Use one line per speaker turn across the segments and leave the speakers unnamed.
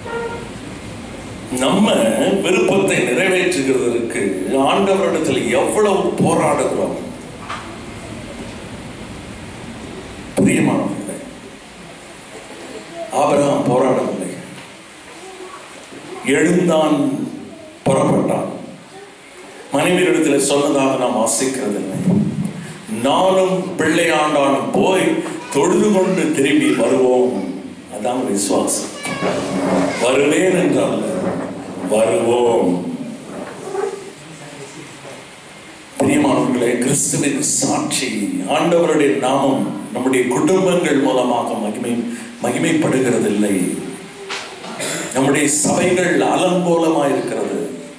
நம்ம விருப்பத்தை நிறைவேற்றுகிறதற்கு ஆண்டவரிடத்தில் எவ்வளவு போராடுகிறோம் பிரியமானவர்களே ஆபிரகாம் போராடவில்லை எழுந்தான் புறப்பட்டான் மனைவியிடத்தில் சொன்னதாக நாம் வாசிக்கிறதில்லை நானும் பிள்ளையாண்டானும் போய் தொழுது கொண்டு திரும்பி வருவோம் அதான் விசுவாசம் வருவேன் என்றால் வருவோம் பிரியமானவர்களே கிறிஸ்துவின் சாட்சி ஆண்டவருடைய நாமம் நம்முடைய குடும்பங்கள் மூலமாக மகிமை மகிமைப்படுகிறதில்லை நம்முடைய சபைகள் அலங்கோலமாக இருக்கிறது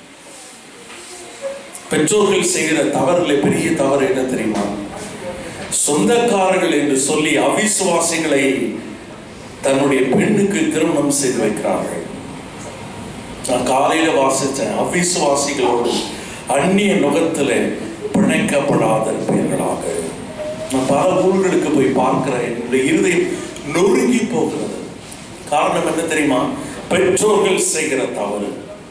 பெற்றோர்கள் செய்கிற தவறுல பெரிய தவறு என்ன தெரியுமா சொந்தக்காரர்கள் என்று சொல்லி அவிசுவாசிகளை தன்னுடைய பெண்ணுக்கு திருமணம் செய்து வைக்கிறார்கள் நான் காலையில வாசித்தேன் அவிசுவாசிகளோடு அந்நிய நுகத்துல பிணைக்கப்படாத இருப்பீர்களாக நான் பல ஊர்களுக்கு போய் பார்க்கிறேன் என்னுடைய இருதயம் நொறுங்கி போகிறது காரணம் என்ன தெரியுமா பெற்றோர்கள் செய்கிற தவறு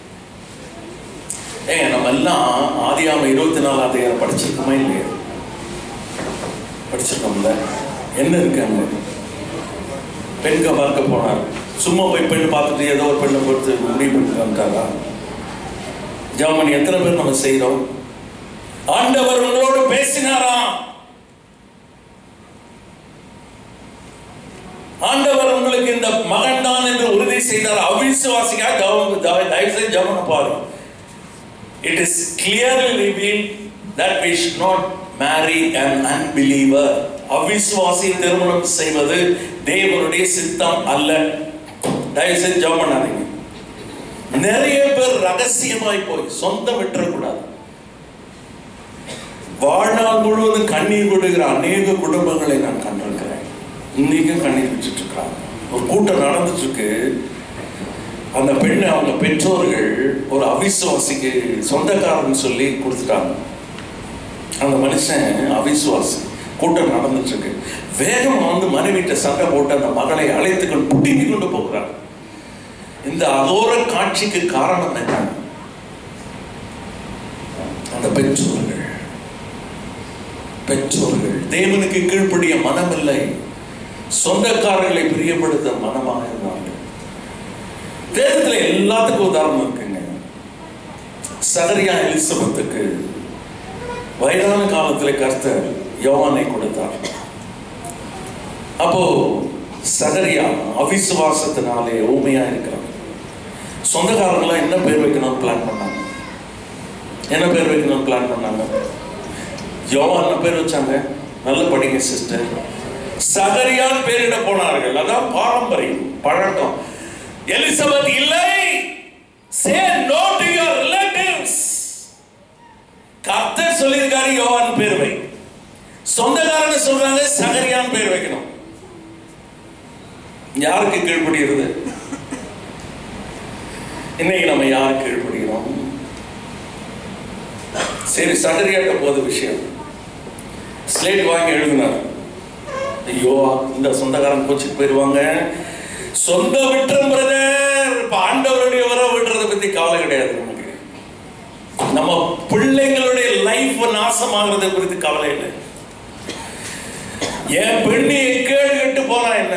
ஏங்க நம்ம எல்லாம் ஆதியாம இருபத்தி நாலு அதிகாரம் படிச்சிருக்கோமா இல்லையா படிச்சிருக்கோம்ல என்ன இருக்கு அங்க பெண்க பார்க்க போனார் சும்மா போய் பெண் பார்த்துட்டு ஏதோ ஒரு பெண்ணை பொறுத்து முடிவு பண்ணிட்டு வந்துட்டாரா ஜாமன் எத்தனை பேர் நம்ம செய்கிறோம் ஆண்டவர் உங்களோடு பேசினாராம் ஆண்டவர் உங்களுக்கு இந்த மகன் தான் என்று உறுதி செய்தார் அவிசுவாசிக்காக ஜபம் தயவு செய்து ஜபம் பாரு it is clearly reveal that we should not marry an unbeliever அவிசுவாசி திருமணம் செய்வது தேவனுடைய சித்தம் அல்ல தயவு செய்து ஜபம் பண்ணாதீங்க நிறைய பேர் ரகசியமாய் போய் சொந்தம் விட்டுறக்கூடாது வாழ்நாள் முழுவதும் கண்ணீர் விடுகிற அநேக குடும்பங்களை நான் கண்டிருக்கிறேன் இன்னைக்கும் கண்ணீர் விட்டுட்டு இருக்காங்க ஒரு கூட்டம் நடந்துட்டு இருக்கு அந்த பெண்ணை அவங்க பெற்றோர்கள் ஒரு அவிசுவாசிக்கு சொந்தக்காரன் சொல்லி கொடுத்துட்டாங்க அந்த மனுஷன் அவிசுவாசி கூட்டம் நடந்துட்டு இருக்கு வேகமா வந்து மனைவிட்ட சண்டை போட்டு அந்த மகளை அழைத்து கொண்டு புடுங்கி கொண்டு போகிறார் இந்த அகோர காட்சிக்கு காரணம் என்ன அந்த பெற்றோர்கள் பெற்றோர்கள் தேவனுக்கு கீழ்ப்படிய மனம் இல்லை சொந்தக்காரர்களை பிரியப்படுத்த மனமாக இருந்தார்கள் வேதத்துல எல்லாத்துக்கும் உதாரணம் இருக்குங்க சகரியா எலிசபெத்துக்கு வயதான காலத்துல கர்த்தர் யோவானை கொடுத்தார் அப்போ சகரியா அவிசுவாசத்தினாலே ஊமையா இருக்கிறார் சொந்தக்காரங்களாம் என்ன பேர் வைக்கணும்னு பிளான் பண்ணாங்க என்ன பேர் வைக்கணும்னு பிளான் பண்ணாங்க யோவான் பேர் வச்சாங்க நல்ல படிங்க சிஸ்டர் சகரியான் பேரிட போனார்கள் அதான் பாரம்பரியம் பழக்கம் எலிசபெத் இல்லை say no to your relatives கர்த்தர் சொல்லியிருக்காரு யோவான் பேர் வை சொந்தக்காரங்க சொல்றாங்க சகரியான் பேர் வைக்கணும் யாருக்கு கீழ்ப்படுகிறது இன்னைக்கு நம்ம யாருக்கு கீழ்ப்படுகிறோம் சரி சகரியாட்ட போது விஷயம் ஸ்லேட் வாங்கி எழுதினார் ஐயோ இந்த சொந்தக்காரன் கோச்சுக்கு போயிருவாங்க சொந்த விட்டுரும் பிரதர் இப்ப ஆண்டவருடைய வர விடுறத பத்தி கவலை கிடையாது நமக்கு நம்ம பிள்ளைங்களுடைய லைஃப் நாசமாகிறத குறித்து கவலை இல்லை என் பெண்ணு கேடு கட்டு போனா என்ன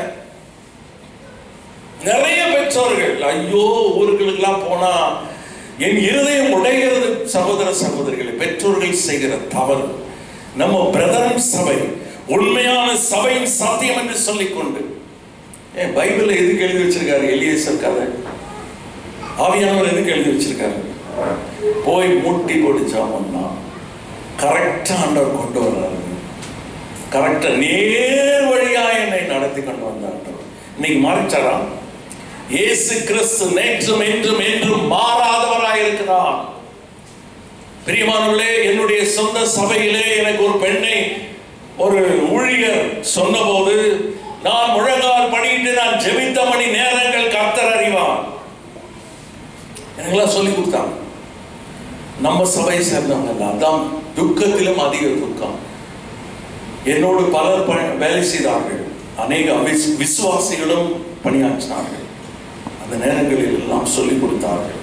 நிறைய பெற்றோர்கள் ஐயோ ஊர்களுக்கெல்லாம் போனா என் இருதயம் உடைகிறது சகோதர சகோதரிகளை பெற்றோர்கள் செய்கிற தவறு நம்ம பிரதரன் சபை உண்மையான சபையின் சாத்தியம் என்று சொல்லிக்கொண்டு ஏன் பைபிள்ல எதுக்கு எழுதி வச்சிருக்காரு எலியேசர் கதை ஆவியானவர் எதுக்கு எழுதி வச்சிருக்காரு போய் மூட்டி போட்டு ஜாமன்னா கரெக்டா ஆண்டவர் கொண்டு வர்றாரு கரெக்டா நேர் வழியா என்னை நடத்தி கொண்டு வந்தார் இன்னைக்கு மாறிச்சாரா இயேசு கிறிஸ்து நேற்றும் என்றும் என்றும் மாறாதவராய் இருக்கிறார் பிரியமானவர்களே என்னுடைய சொந்த சபையிலே எனக்கு ஒரு பெண்ணை ஒரு ஊழியர் சொன்னபோது நான் முழங்கால் படிட்டு நான் ஜெபித்த மணி நேரங்கள் கர்த்தர் அறிவான் எனக்கெல்லாம் சொல்லி கொடுத்தாங்க நம்ம சபையை சேர்ந்தவங்க இல்ல. அதான் துக்கத்திலும் அதிக துக்கம் என்னோடு பலர் பணி- வேலை செய்தார்கள் அநேக விஸ்- விசுவாசிகளும் பணியாற்றினார்கள் அந்த நேரங்களில் எல்லாம் சொல்லிக் கொடுத்தார்கள்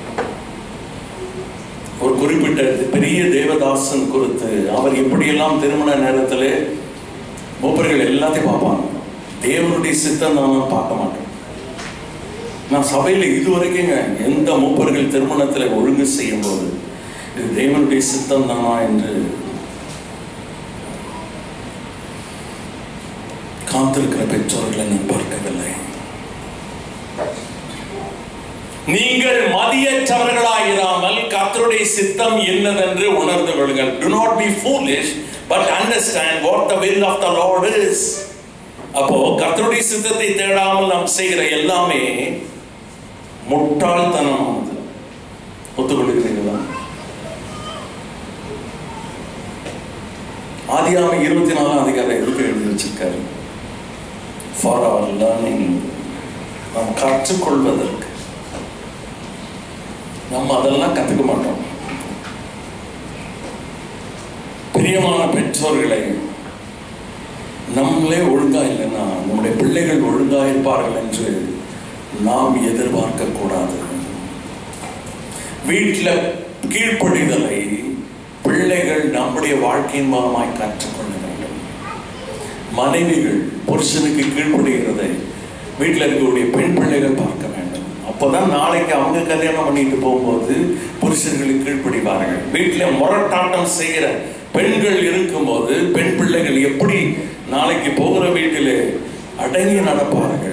ஒரு குறிப்பிட்ட பெரிய தேவதாசன் குறித்து அவர் எப்படியெல்லாம் திருமண நேரத்தில் மூப்பர்கள் எல்லாத்தையும் பார்ப்பாங்க தேவனுடைய சித்தம் தான் பார்க்க மாட்டோம் நான் சபையில் இதுவரைக்குங்க எந்த மூப்பர்கள் திருமணத்தில் ஒழுங்கு செய்யும் போது இது தேவனுடைய சித்தம் தானா என்று காத்திருக்கிற பெற்றோர்களை நான் பார்க்கவில்லை நீங்கள் மதியற்றவர்களாயிராமல் கர்த்தருடைய சித்தம் என்னதென்று உணர்ந்து கொள்ளுங்கள் do not be foolish but understand what the will of the lord is அப்போ கர்த்தருடைய சித்தத்தை தேடாமல் நாம் செய்கிற எல்லாமே முட்டாள்தனமானது ஒத்துக்கொள்கிறீர்களா ஆதியாம இருபத்தி நாலாம் அதிகாரம் எதுக்கு எழுதி வச்சிருக்காரு ஃபார் அவர் லேர்னிங் நாம் கற்றுக்கொள்வதற்கு நம்ம அதெல்லாம் கத்துக்க மாட்டோம் பிரியமான பெற்றோர்களை நம்மளே ஒழுங்கா இல்லைன்னா நம்முடைய பிள்ளைகள் ஒழுங்கா இருப்பார்கள் என்று நாம் எதிர்பார்க்க கூடாது வீட்டில் கீழ்ப்படிதலை பிள்ளைகள் நம்முடைய வாழ்க்கையின் மூலமாய் கற்றுக்கொள்ள வேண்டும் மனைவிகள் புருஷனுக்கு கீழ்ப்படுகிறதை வீட்டில் இருக்கக்கூடிய பெண் பிள்ளைகள் பார்க்க வேண்டும் அப்போதான் நாளைக்கு அவங்க கல்யாணம் பண்ணிட்டு போகும்போது புருஷர்களுக்கு கீழ்ப்படிவார்கள் வீட்டில் முரட்டாட்டம் செய்கிற பெண்கள் இருக்கும்போது பெண் பிள்ளைகள் எப்படி நாளைக்கு போகிற வீட்டிலே அடங்கி நடப்பார்கள்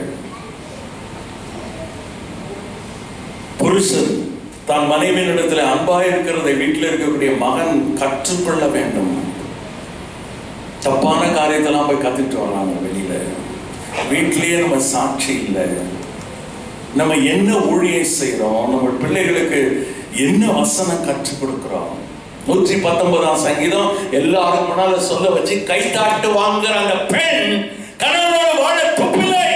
புருஷன் தான் மனைவியினிடத்தில் அன்பாய் இருக்கிறதை வீட்டில் இருக்கக்கூடிய மகன் கற்றுக்கொள்ள வேண்டும் தப்பான காரியத்தெல்லாம் போய் கத்துட்டு வர்றாங்க வெளியில வீட்டிலேயே நம்ம சாட்சி இல்லை நம்ம என்ன ஊழியம் செய்கிறோம் நம்ம பிள்ளைகளுக்கு என்ன வசனம் கற்றுக் கொடுக்கிறோம் நூற்றி பத்தொன்பதாம் சங்கீதம் எல்லாரும் முன்னால சொல்ல வச்சு கைத்தாட்டு வாங்குற அந்த பெண் கணவனோட வாழ துப்பில்லை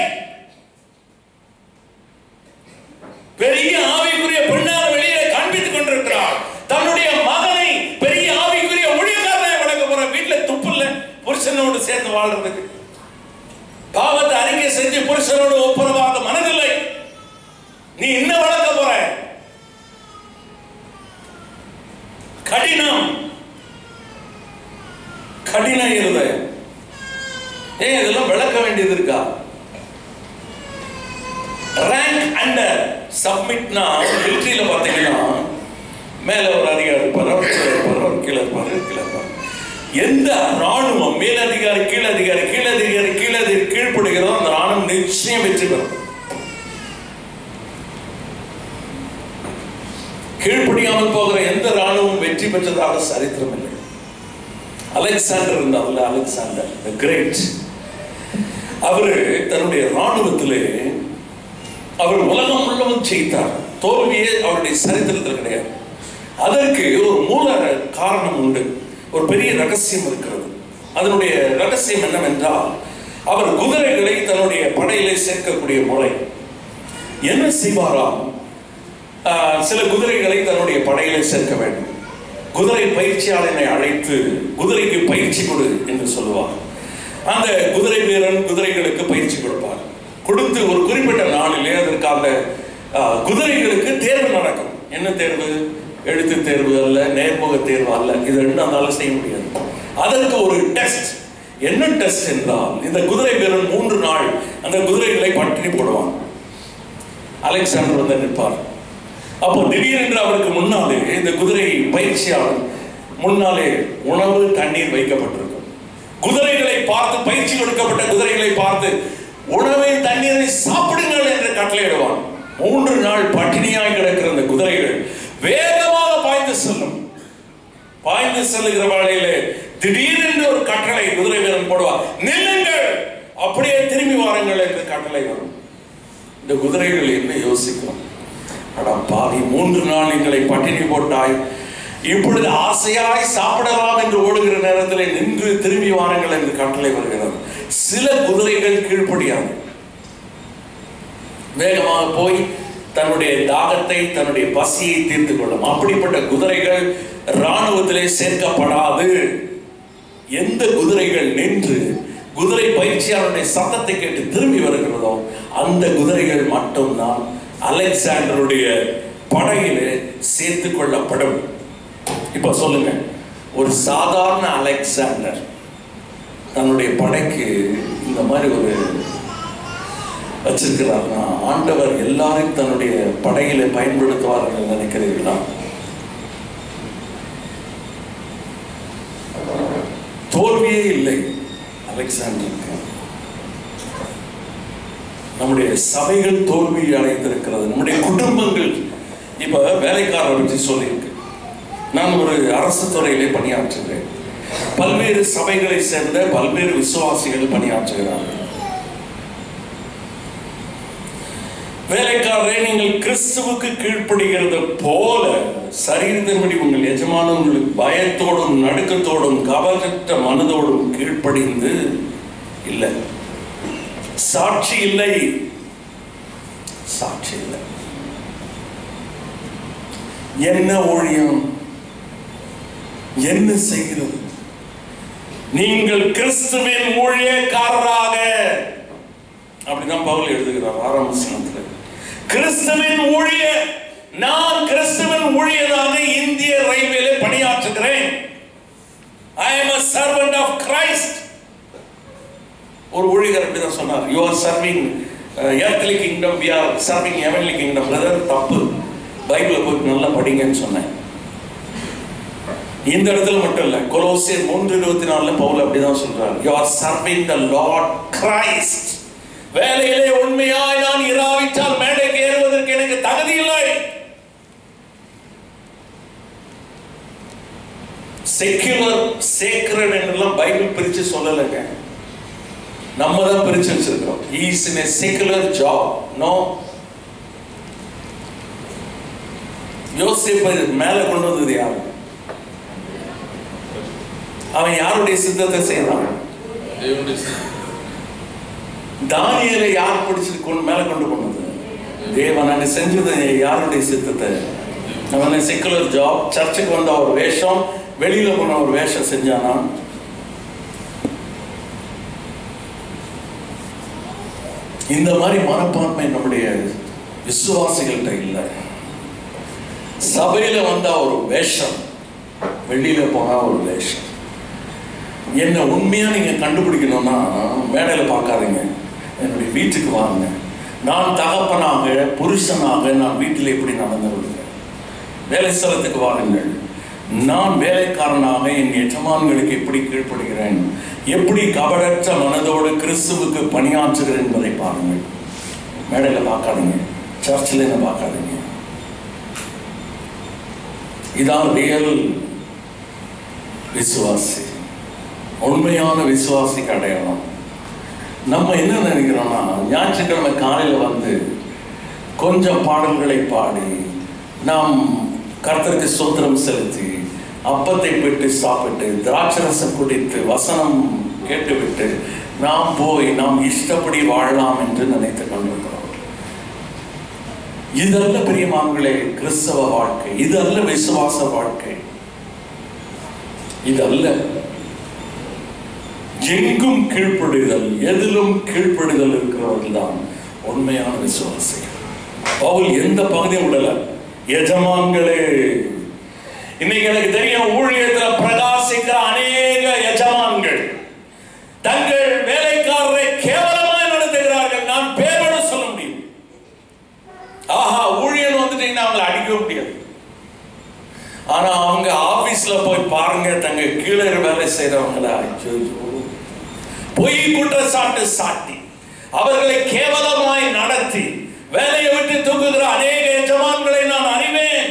பெரிய ஆவிக்குரிய பெண்ணார் வெளியில காண்பித்துக் கொண்டிருக்கிறார் தன்னுடைய மகனை பெரிய ஆவிக்குரிய ஊழியக்காரனை வளர்க்க போற வீட்டுல துப்பு இல்ல புருஷனோடு சேர்ந்து வாழ்றதுக்கு பாவத்தை அறிக்கை செஞ்சு புருஷனோடு ஒப்புரவாக மனதில்லை நீ என்ன வளர்க்க போற கடினம் கடின இருதயம் ஏன் இதெல்லாம் விளக்க வேண்டியது இருக்கா ரேங்க் அண்டர் சப்மிட்னா மிலிட்ரியில பாத்தீங்கன்னா மேல ஒரு அதிகாரி இருப்பார் அவர் கீழே இருப்பார் அவர் கீழே இருப்பார் கீழே இருப்பார் எந்த ராணுவம் மேலதிகாரி கீழதிகாரி கீழதிகாரி கீழதிகாரி கீழ்ப்படுகிறதோ அந்த ராணுவம் நிச்சயம் வெற்றி பெறும் கீழ்ப்படியாமல் போகிற எந்த ராணுவம் வெற்றி பெற்றதாக சரித்திரம் இல்லை அலெக்சாண்டர் இருந்தார்ல அலெக்சாண்டர் த கிரேட் அவரு தன்னுடைய ராணுவத்திலே அவர் உலகம் முழுவதும் ஜெயித்தார் தோல்வியே அவருடைய சரித்திரத்தில் கிடையாது அதற்கு ஒரு மூல காரணம் உண்டு ஒரு பெரிய ரகசியம் இருக்கிறது அதனுடைய ரகசியம் என்னவென்றால் அவர் குதிரைகளை தன்னுடைய படையிலே சேர்க்கக்கூடிய முறை என்ன செய்வாராம் ஆஹ், சில குதிரைகளை தன்னுடைய படையிலே சேர்க்க வேண்டும் குதிரை பயிற்சியாளனை அழைத்து குதிரைக்கு பயிற்சி கொடு என்று சொல்லுவார் அந்த குதிரை வீரன் குதிரைகளுக்கு பயிற்சி கொடுப்பார் கொடுத்து ஒரு குறிப்பிட்ட நாளிலே அதற்கு அந்த ஆஹ், குதிரைகளுக்கு தேர்வு நடக்கும் என்ன தேர்வு எழுத்து தேர்வு அல்ல நேர்முக தேர்வு அல்ல இது ரெண்டும் அதனால செய்ய முடியாது அதற்கு ஒரு டெஸ்ட் என்ன டெஸ்ட் என்றால் இந்த குதிரை வீரன் மூன்று நாள் அந்த குதிரைகளை பற்றி போடுவான் அலெக்சாண்டர் வந்து நிற்பார் அப்போ திடீரென்று அவருக்கு முன்னாலே இந்த குதிரை பயிற்சியாளர் முன்னாலே உணவு தண்ணீர் வைக்கப்பட்டிருக்கும் குதிரைகளை பார்த்து பயிற்சி கொடுக்கப்பட்ட குதிரைகளை பார்த்து உணவை தண்ணீரை சாப்பிடுங்கள் என்று கட்டளையிடுவான் மூன்று நாள் பட்டினியாய் கிடக்கிற அந்த குதிரைகள் வேகமாக பாய்ந்து செல்லும் பாய்ந்து செல்லுகிற வேளையிலே திடீரென்று ஒரு கட்டளை குதிரை வீரன் போடுவார் நில்லுங்கள் அப்படியே திரும்பி வாருங்கள் என்று கட்டளை வரும் இந்த குதிரைகள் என்ன யோசிக்கும் அட பாவி மூன்று நாள் எங்களை பட்டினி போட்டாய் இப்பொழுது ஆசையாய் சாப்பிடலாம் என்று ஓடுகிற நேரத்தில் நின்று திரும்பி வாருங்கள் என்று கட்டளை வருகிறது சில குதிரைகள் கீழ்ப்படியாது வேகமாக போய் தன்னுடைய தாகத்தை தன்னுடைய பசியை தீர்த்து கொள்ளும் அப்படிப்பட்ட குதிரைகள் இராணுவத்திலே சேர்க்கப்படாது எந்த குதிரைகள் நின்று குதிரை பயிற்சியாளருடைய சத்தத்தை கேட்டு திரும்பி வருகிறதோ அந்த குதிரைகள் மட்டும்தான் அலெக்சாண்டருடைய படையிலே சேர்த்து கொள்ளப்படும் இப்ப சொல்லுங்க ஒரு சாதாரண அலெக்சாண்டர் தன்னுடைய படைக்கு இந்த மாதிரி ஒரு வச்சிருக்கிறார்னா ஆண்டவர் எல்லாரையும் தன்னுடைய படையில பயன்படுத்துவார்கள் நினைக்கிறீர்களா தோல்வியே இல்லை அலெக்சாண்டருக்கு நம்முடைய சபைகள் தோல்வி அடைந்திருக்கிறது நம்முடைய குடும்பங்கள் இப்ப வேலைக்காரரை பற்றி சொல்லியிருக்கு நான் ஒரு அரசு துறையிலே பணியாற்றுகிறேன் பல்வேறு சபைகளை சேர்ந்த பல்வேறு விசுவாசிகள் பணியாற்றுகிறார்கள் வேலைக்காரரை நீங்கள் கிறிஸ்துவுக்கு கீழ்ப்படுகிறது போல சரீரத்தின்படி உங்கள் எஜமானம் உங்களுக்கு பயத்தோடும் நடுக்கத்தோடும் கவலற்ற மனதோடும் கீழ்ப்படிந்து இல்லை சாட்சி இல்லை சாட்சி இல்லை என்ன ஊழியம் என்ன செய்கிறது நீங்கள் கிறிஸ்துவின் ஊழியக்காரராக அப்படிதான் பவுல் எழுதுகிறார் ஆறாம் வசனத்துல கிறிஸ்துவின் ஊழிய நான் கிறிஸ்துவின் ஊழியராக இந்திய ரயில்வேல பணியாற்றுகிறேன் I am a servant of Christ ஒரு ஊழியர் அப்படிதான் சொன்னார் you are serving earthly kingdom we are serving heavenly kingdom brother தப்பு பைபிளை போய் நல்லா படிங்கன்னு சொன்னேன் இந்த இடத்துல மட்டும் இல்ல கொலோசியர் மூன்று இருபத்தி நாலுல பவுல் அப்படிதான் சொல்றார் you are serving the Lord Christ வேலையிலே உண்மையாய் நான் இராவிட்டால் மேடைக்கு ஏறுவதற்கு எனக்கு தகுதி இல்லை செக்யுலர் சேக்ரட் என்றெல்லாம் பைபிள் பிரிச்சு சொல்லலைங்க நம்ம தான் பிரிச்சு வச்சிருக்கிறோம் is in a secular job no யோசிப்பை மேல கொண்டு வந்தது யாரு அவன் யாருடைய சித்தத்தை செய்தான்
தேவனுடைய சித்தம்.
தானியலை யார் பிடிச்சு கொண்டு மேல கொண்டு போனது தேவன் அங்க செஞ்சது யாருடைய சித்தத்தை அவன் செக்குலர் ஜாப் சர்ச்சுக்கு வந்த ஒரு வேஷம் வெளியில போன ஒரு வேஷம் செஞ்சானா இந்த மாதிரி மனப்பான்மை நம்முடைய விசுவாசிகள்கிட்ட இல்லை சபையில வந்தா ஒரு வேஷம் வெளியில போனா ஒரு வேஷம் என்ன உண்மையா நீங்க கண்டுபிடிக்கணும்னா மேடையில பார்க்காதீங்க என்னுடைய வீட்டுக்கு வாங்க நான் தகப்பனாக புருஷனாக நான் வீட்டில் எப்படி நடந்து கொள்கிறேன் வேலை ஸ்தலத்துக்கு வாருங்கள் நான் வேலைக்காரனாக என் எஜமான்களுக்கு எப்படி கீழ்ப்படுகிறேன் எப்படி கபடற்ற மனதோடு கிறிஸ்துவுக்கு பணியாற்றுகிறேன் என்பதை பாருங்கள் மேடையில் பார்க்காதீங்க சர்ச்சில் என்ன பார்க்காதீங்க இதான் ரியல் விசுவாசி உண்மையான விசுவாசிக்கு அடையாளம் நம்ம என்ன நினைக்கிறோம்னா ஞாயிற்றுக்கிழமை காலையில் வந்து கொஞ்சம் பாடல்களை பாடி நாம் கர்த்தருக்கு சோத்திரம் செலுத்தி அப்பத்தை பெற்று சாப்பிட்டு திராட்சரசம் குடித்து வசனம் கேட்டுவிட்டு நாம் போய் நாம் இஷ்டப்படி வாழலாம் என்று நினைத்துக் கொண்டிருக்கிறோம் இதல்ல பிரியமான்களே கிறிஸ்தவ வாழ்க்கை இதல்ல விசுவாச வாழ்க்கை இதல்ல எங்கும் கீழ்ப்படிதல் எதிலும் கீழ்ப்படிதல் இருக்கிறவர்கள் தான் உண்மையான விசுவாசிகள் பவுல் எந்த பகுதியும் விடல எஜமான்களே இன்னைக்கு எனக்கு தெரியும் ஊழியத்துல பிரகாசிக்கிற அநேக எஜமான்கள் தங்கள் வேலைக்காரரை கேவலமாய் நடத்துகிறார்கள் நான் பேரோட சொல்ல முடியும் ஆஹா ஊழியர் வந்துட்டீங்கன்னா அவங்களை அடிக்க முடியாது ஆனா அவங்க ஆபீஸ்ல போய் பாருங்க தங்க கீழே வேலை செய்யறவங்கள அச்சோ பொய் குற்றச்சாட்டு சாட்டி அவர்களை கேவலமாய் நடத்தி வேலையை விட்டு தூக்குகிற அநேக எஜமான்களை நான் அறிவேன்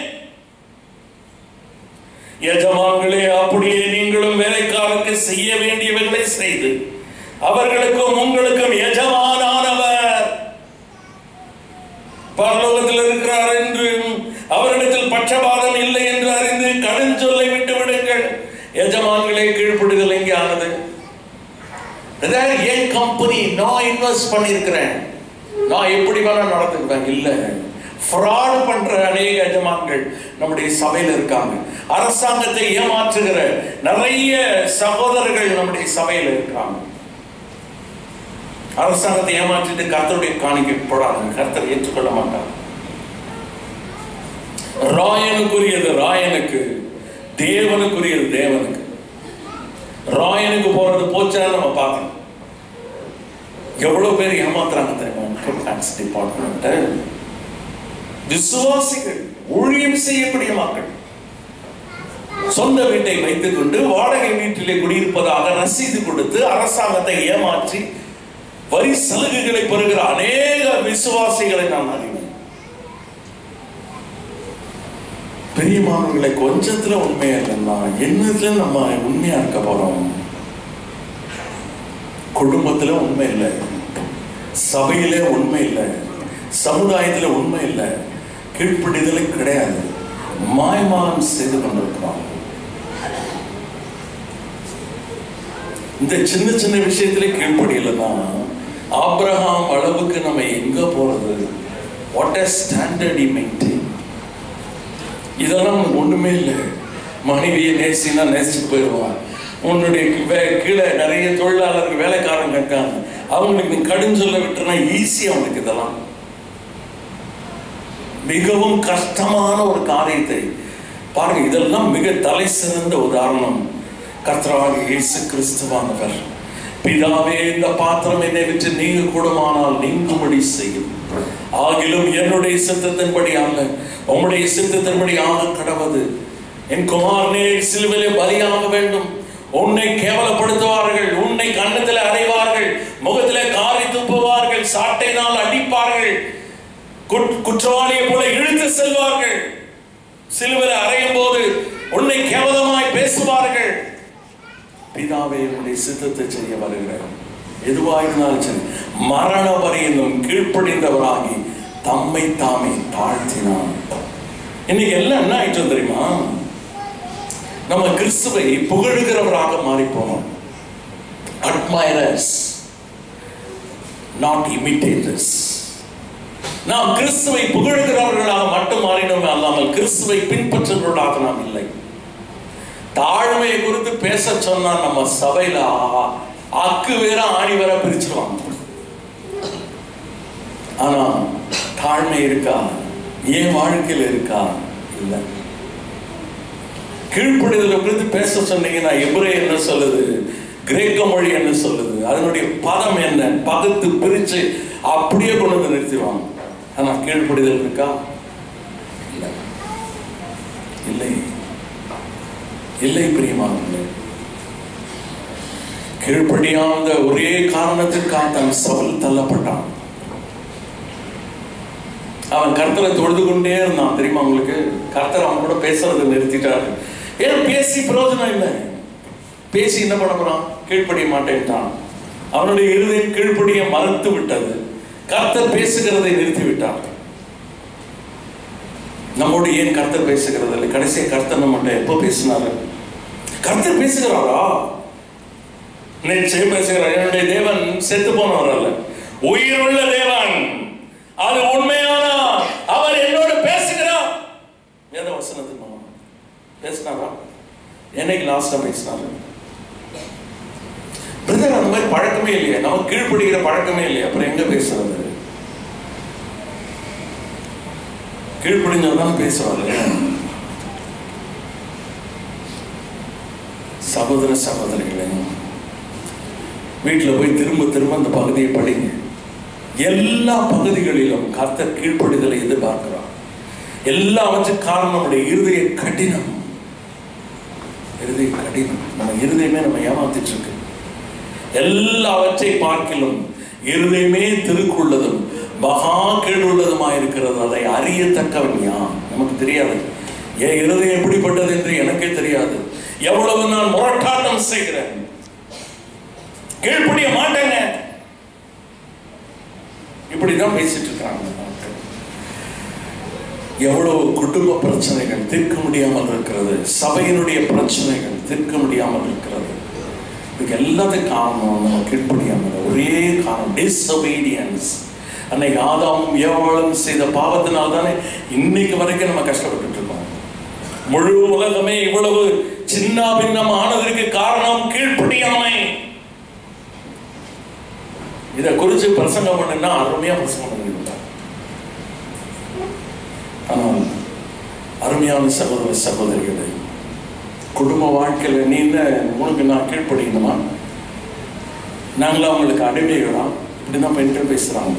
எஜமான்களே அப்படியே நீங்களும் வேலைக்காரருக்கு செய்ய வேண்டியவர்களை செய்து அவர்களுக்கும் உங்களுக்கும் எஜமானானவர் பரலோகத்தில் இருக்கிறார் என்றும் அவரிடத்தில் பட்சபாதம் இல்லை என்று அறிந்து கடன் சொல்லை விட்டு விடுங்கள் எஜமான்களே கீழ்ப்படுதல் எங்கே ஆனது அதாவது என் கம்பெனி நான் இன்வெஸ்ட் பண்ணியிருக்கிறேன் நான் எப்படி வேணா நடந்துக்குவேன் இல்லை ஃப்ராட் பண்ற அநேக எஜமான்கள் நம்முடைய சபையில் இருக்காங்க அரசாங்கத்தை ஏமாற்றுகிற நிறைய சகோதரர்கள் நம்முடைய சபையில் இருக்காங்க அரசாங்கத்தை ஏமாற்றிட்டு கர்த்தருடைய காணிக்கை போடாதுங்க கர்த்தர் ஏற்றுக்கொள்ள மாட்டார் ராயனுக்குரியது ராயனுக்கு தேவனுக்குரியது தேவனுக்கு ராயனுக்கு போறது போச்சா நம்ம பார்க்கணும் எவ்வளவு பேர் ஏமாத்துறாங்க தெரியுமா இன்கம் டாக்ஸ் டிபார்ட்மெண்ட் விசுவாசிகள் ஊழியம் செய்யக்கூடிய மக்கள் சொந்த வீட்டை வைத்துக் கொண்டு வாடகை வீட்டிலே குடியிருப்பதாக ரசீது கொடுத்து அரசாங்கத்தை ஏமாற்றி வரி சலுகைகளை பெறுகிற அநேக விசுவாசிகளை நான் அறிவேன் பெரியமானவர்களை கொஞ்சத்துல உண்மையா இல்லைன்னா என்னத்துல நம்ம உண்மையா இருக்க போறோம் குடும்பத்துல உண்மை இல்லை சபையிலே உண்மை இல்லை சமுதாயத்துல உண்மை இல்லை கீழ்ப்படிதலே கிடையாது மாய்மாலம் செய்து கொண்டிருக்கிறோம் இந்த சின்ன சின்ன விஷயத்திலே கீழ்ப்படியலைன்னா ஆபிரகாம் அளவுக்கு நம்ம எங்க போறது வாட் a ஸ்டாண்டர்ட் மெயின்டைன் இதெல்லாம் ஒண்ணுமே இல்லை மனைவியை நேசினா நேசிச்சு போயிடுவான் உன்னுடைய வே- கீழே நிறைய தொழிலாளர்கள் வேலைக்காரங்க இருக்காங்க அவங்களுக்கு நீ கடுஞ்சொல்ல விட்டுனா ஈஸி அவனுக்கு இதெல்லாம் மிகவும் கஷ்டமான ஒரு காரியத்தை பாருங்க இதெல்லாம் மிக தலை சிறந்த உதாரணம் கர்த்தராக இயேசு கிறிஸ்துவானவர் பிதாவே இந்த பாத்திரம் என்னை விட்டு நீங்க கூடுமானால் நீங்கும்படி செய்யும் ஆகிலும் என்னுடைய சித்தத்தின்படி அல்ல உம்முடைய சித்தத்தின்படி ஆக கடவது என் குமாரனே சிலுவிலே பலியாக வேண்டும் உன்னை கேவலப்படுத்துவார்கள் உன்னை கன்னத்தில் அறைவார்கள் முகத்திலே காரி துப்புவார்கள் சாட்டையினால் அடிப்பார்கள் குட்- குற்றவாளியை போல இழுத்து செல்வார்கள் சிலுவையில் அறையும் போது உன்னை கேவலமாய் பேசுவார்கள் பிதாவே உன்னுடைய சித்தத்தை செய்ய வருகிறேன் எதுவாயிருந்தாலும் சரி மரண வரையிலும் கீழ்ப்படிந்தவராகி தம்மை தாமே தாழ்த்தினான் இன்னைக்கு எல்லாம் என்ன ஆயிட்டு தெரியுமா நம்ம கிறிஸ்துவை புகழுகிறவராக மாறி போனோம் அட்மைரஸ் நாட் இமிட்டேட்டர்ஸ் நாம் கிறிஸ்துவை புகழுகிறவர்களாக மட்டும் மாறினோமே அல்லாமல் கிறிஸ்துவை பின்பற்றுகிறவர்களாக நாம் இல்லை தாழ்மையை குறித்து பேச சொன்னா நம்ம சபையில ஆஹா, அக்கு வேற ஆணி வேற பிரிச்சிருவாங்க ஆனா தாழ்மை இருக்கா ஏன் வாழ்க்கையில இருக்கா இல்ல கீழ்ப்படிதலை குறித்து பேச சொன்னீங்கன்னா எபிரே என்ன சொல்லுது கிரேக்க மொழி என்ன சொல்லுது அதனுடைய பதம் என்ன பகுத்து பிரிச்சு அப்படியே கொண்டு வந்து நிறுத்திடுவாங்க ஆனா கீழ்ப்படிதல் இருக்கா இல்ல இல்லை இல்லை பிரியமானவர்களே கீழ்ப்படியாத ஒரே காரணத்திற்காக தன் சவல் தள்ளப்பட்டான் அவன் கர்த்தரை தொழுது கொண்டே இருந்தான் தெரியுமா உங்களுக்கு கர்த்தர் அவன் கூட பேசுறதை நிறுத்திட்டாரு ஏன் பேசி பிரயோஜனம் இல்லை பேசி என்ன பண்ண போறான் கீழ்ப்படிய மாட்டேன்ட்டான் அவனுடைய இருதயம் கீழ்ப்படிய மறுத்து விட்டது கர்த்தர் பேசுகிறதை நிறுத்தி விட்டான் நம்மோடு ஏன் கர்த்தர் பேசுகிறது இல்லை கடைசியா கர்த்தர் நம்மகிட்ட எப்போ பேசினாரு கர்த்தர் பேசுகிறாரா நிச்சயம் பேசுகிறார் என்னுடைய தேவன் செத்து போனவர் அல்ல உயிருள்ள தேவன் அது உண்மையானா அவர் என்னோடு பேசுகிறார் வேத வசனத்துக்கு பேசினாரா என்னைக்கு லாஸ்டா பேசினாரு பிரதர் அந்த மாதிரி பழக்கமே இல்லையா நம்ம கீழ்ப்படுகிற பழக்கமே இல்லையா அப்புறம் எங்க பேசுறது கீழ்ப்படிஞ்சவன் தான் பேசுவாரு சகோதர சகோதரிகளே வீட்டில் போய் திரும்ப திரும்ப அந்த பகுதியை படிங்க எல்லா பகுதிகளிலும் கர்த்தர் கீழ்ப்படிதலை எதிர்பார்க்கிறார் எல்லாவற்றுக்கும் காரணம் நம்முடைய இருதய கடினம் இருதய கடினம் நம்ம இருதயமே நம்ம ஏமாத்திட்டு இருக்கு எல்லாவற்றை பார்க்கிலும் இருதயமே திருக்குள்ளதும் மகா கேடுள்ளதுமா இருக்கிறது அதை அறியத்தக்கவன் யான் நமக்கு தெரியாது என் இருதயம் எப்படிப்பட்டது என்று எனக்கே தெரியாது எவ்வளவு நான் முரட்டாட்டம் செய்கிறேன் கீழ்ப்படிய மாட்டேங்க இப்படிதான் பேசிட்டு இருக்காங்க மக்கள். எவ்வளவு குடும்ப பிரச்சனைகள் தீர்க்க முடியாமல் இருக்கிறது சபையினுடைய பிரச்சனைகள் தீர்க்க முடியாமல் இருக்கிறது இதுக்கு எல்லாத்துக்கும் காரணம் நம்ம கீழ்ப்படியாமல் ஒரே காரணம் டிஸ்ஒபீடியன்ஸ் அன்னைக்கு ஆதாமும் ஏவாளும் செய்த பாவத்தினால் தானே இன்னைக்கு வரைக்கும் நம்ம கஷ்டப்பட்டுட்டு இருக்கோம் முழு உலகமே இவ்வளவு சின்ன பின்னம் ஆனதற்கு காரணம் கீழ்ப்படியாமை இதை குறித்து பிரசங்கம் பண்ணுனா அருமையா பிரசங்கம் பண்ணிருந்தார் ஆனால் அருமையான சகோதர சகோதரிகளே குடும்ப வாழ்க்கையில நீ என்ன உனக்கு நான் கீழ்ப்படிக்கணுமா நாங்களாம் அவங்களுக்கு அடிமைகளா இப்படிதான் பெண்கள் பேசுறாங்க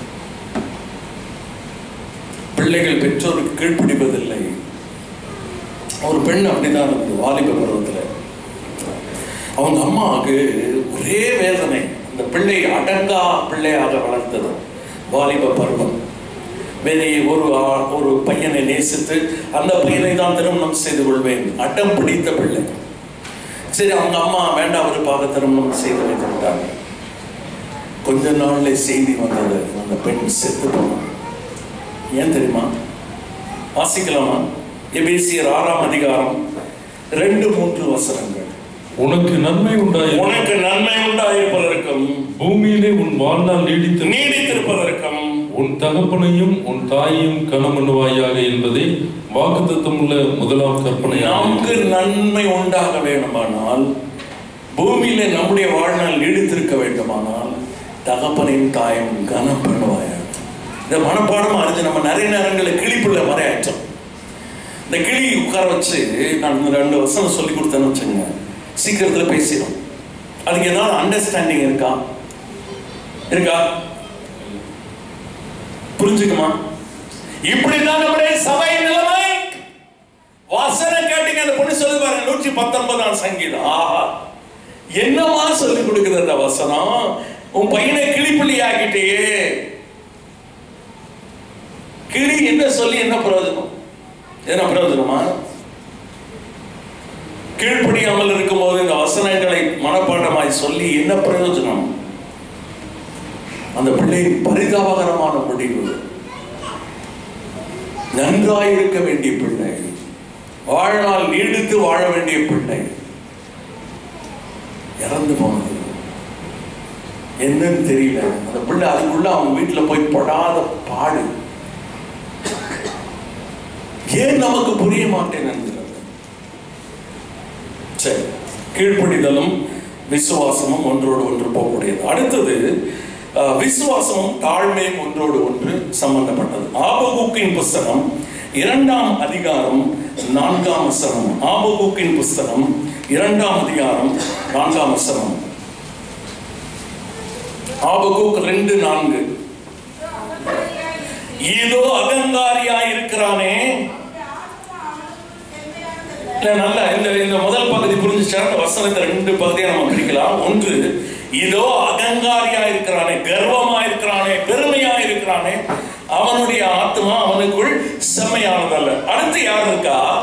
பிள்ளைகள் பெற்றோருக்கு கீழ்ப்படிப்பதில்லை ஒரு பெண் அப்படிதான் இருந்தது வாலிப பருவத்தில் அவங்க அம்மாவுக்கு ஒரே வேதனை அந்த பிள்ளை அடங்கா பிள்ளையாக வளர்த்தது வாலிப பருவம் வேற ஒரு ஆ- ஒரு பையனை நேசித்து அந்த பையனை தான் திருமணம் செய்து கொள்வேன் அடம் பிடித்த பிள்ளை சரி அவங்க அம்மா வேண்டாம் விருப்பாக திருமணம் செய்து வைத்து விட்டாங்க கொஞ்ச நாள்ல செய்தி வந்தது அந்த பெண் செத்து போனான் ஏன் தெரியுமா வாசிக்கலாமா எபேசியர் ஆறாம் அதிகாரம் ரெண்டு மூன்று வசனங்கள்
உனக்கு நன்மை உண்டாயிருக்கும்
உனக்கு நன்மை உண்டாயிருப்பதற்கும்
பூமியிலே உன் வாழ்நாள் நீடித்து
நீடித்திருப்பதற்கும்
உன் தகப்பனையும் உன் தாயையும் கனமண்ணுவாயாக என்பதே வாக்குத்தத்தமுள்ள முதலாம் கற்பனையாகும்
நமக்கு நன்மை உண்டாக வேண்டுமானால் பூமியில நம்முடைய வாழ்நாள் நீடித்திருக்க வேண்டுமானால் தகப்பனையும் தாயும் கனம் பண்ணுவாயாக இந்த மனப்பாடம் அறிஞ்சு நம்ம நிறைய நேரங்களில் கிளிப்புள்ள மாதிரி ஆயிட்டோம் இந்த கிளி உட்கார வச்சு நான் இந்த ரெண்டு வசனம் சொல்லி கொடுத்தேன்னு வச்சுங்க சீக்கிரத்துல பேசிடும் அதுக்கு ஏதாவது அண்டர்ஸ்டாண்டிங் இருக்கா இருக்கா புரிஞ்சுக்குமா இப்படிதான் நம்முடைய சபை நிலைமை வசனம் கேட்டீங்க அந்த பொண்ணு சொல்லி பாருங்க நூற்றி பத்தொன்பதாம் சங்கீதம் ஆஹா என்னமா சொல்லி கொடுக்குது அந்த வசனம் உன் பையனை கிளிப்புள்ளி ஆக்கிட்டேயே கிளி என்ன சொல்லி என்ன பிரயோஜனம் என்ன பிரயோஜனமா கீழ்ப்படியாமல் இருக்கும்போது இந்த வசனங்களை மனப்பாடமாய் சொல்லி என்ன பிரயோஜனம் அந்த பிள்ளையின் பரிதாபகரமான முடிவு நன்றாய் இருக்க வேண்டிய பிள்ளை வாழ்நாள் நீடித்து வாழ வேண்டிய பிள்ளை இறந்து போனது என்னன்னு தெரியல அந்த பிள்ளை அதுக்குள்ள அவங்க வீட்டுல போய் படாத பாடு ஏன் நமக்கு புரிய மாட்டேன் என்கிறது சரி கீழ்ப்படிதலும் விசுவாசமும் ஒன்றோடு ஒன்று போகக்கூடியது அடுத்தது அஹ், விசுவாசமும் தாழ்மையும் ஒன்றோடு ஒன்று சம்பந்தப்பட்டது ஆபகுக்கின் புஸ்தகம் இரண்டாம் அதிகாரம் நான்காம் வசனம் ஆபகுக்கின் புஸ்தகம் இரண்டாம் அதிகாரம் நான்காம் வசனம் ஆபகுக் ரெண்டு நான்கு இதோ அகங்காரியா இருக்கிறானே இல்ல நல்ல இந்த இந்த முதல் பகுதி புரிஞ்சுச்சா இந்த வசனத்தை ரெண்டு பகுதியா நம்ம பிரிக்கலாம் ஒன்று இதோ அகங்காரியா இருக்கிறானே கர்வமா இருக்கிறானே பெருமையா இருக்கிறானே அவனுடைய ஆத்மா அவனுக்குள் செம்மையானதல்ல அடுத்து யார் இருக்கா